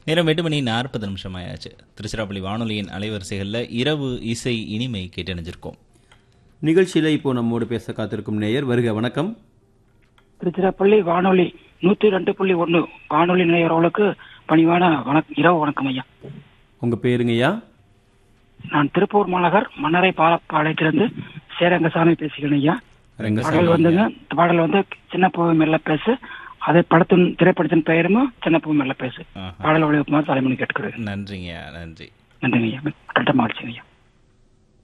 நேரம் எட்டு மணி நாற்பது நிமிஷம் ஆயாச்சு திருச்சிராப்பள்ளி வானொலியின் அலைவரிசைகளில் இரவு இசை இனிமை கேட்டணிஞ்சிருக்கோம் நிகழ்ச்சியில இப்போ நம்மோடு பேச காத்திருக்கும் நேயர் வருக வணக்கம் திருச்சிராப்பள்ளி வானொலி நூத்தி ரெண்டு புள்ளி ஒண்ணு வானொலி நேயர்களுக்கு பணிவான வணக்கம் இரவு வணக்கம் ஐயா உங்க பேருங்கய்யா நான் திருப்பூர் மாநகர் மன்னரை பாலப்பாளையத்திலிருந்து சேரங்கசாமி பேசுகிறேன் ஐயா பாடல் வந்துங்க இந்த பாடல் வந்து சின்ன பூ மெல்ல பேசு அதை படத்தின் திரைப்படத்தின் பெயரும் சின்ன பூ மெல்ல பேசு ஆஹா. பாடல் ஒளிவுக்குமார் தலைமணி கேட்டுக்கிறேன் நன்றிங்க நன்றி நன்றிங்க ஐயா கரெக்டாக மாறிச்சுங்க ஐயா